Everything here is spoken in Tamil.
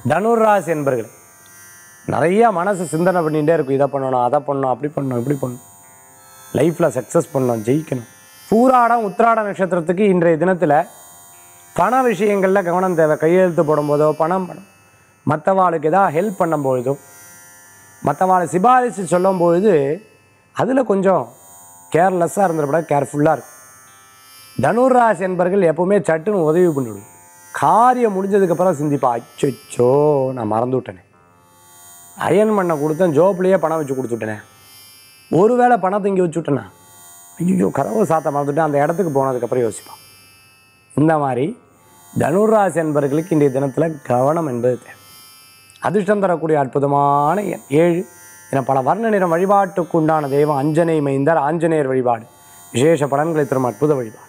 தனுராசி என்பர்கள் நிறைய மனசு சிந்தனை பண்ணிகிட்டே இருக்கும் இதை பண்ணணும் அதை பண்ணணும் அப்படி பண்ணணும் இப்படி பண்ணணும் லைஃப்பில் சக்ஸஸ் பண்ணணும் ஜெயிக்கணும் பூராடம் உத்திராட நட்சத்திரத்துக்கு இன்றைய தினத்தில் பண விஷயங்களில் கவனம் தேவை கையெழுத்து போடும்போதோ பணம் பணம் மற்றவாளுக்கு ஏதாவது ஹெல்ப் பண்ணும்பொழுதோ மற்றவாளை சிபாரிசு சொல்லும்பொழுது அதில் கொஞ்சம் கேர்லெஸ்ஸாக இருந்துடக்கூட கேர்ஃபுல்லாக இருக்கும் தனுராசி என்பர்கள் எப்பவுமே சட்டுன்னு உதவி பண்ணிவிடும் காரியம் முடிஞ்சதுக்கப்புறம் சிந்திப்பா அச்சோ நான் மறந்து விட்டேனே அயன் பண்ண கொடுத்தேன் ஜோப்லேயே பணம் வச்சு கொடுத்துட்டேனே ஒருவேளை பணத்தை இங்கே வச்சு விட்டேனா ஐயோ கதவை சாத்த மறந்துட்டேன் அந்த இடத்துக்கு போனதுக்கப்புறம் யோசிப்பான் இந்த மாதிரி தனுராசி என்பர்களுக்கு இன்றைய தினத்தில் கவனம் என்பது தேவை அதிர்ஷ்டம் தரக்கூடிய அற்புதமான எண் ஏழு என பல வர்ண நிறம் வழிபாட்டுக்கு உண்டான தெய்வம் அஞ்சனை மைந்தர் ஆஞ்சநேயர் வழிபாடு விசேஷ பலன்களை தரும் அற்புத வழிபாடு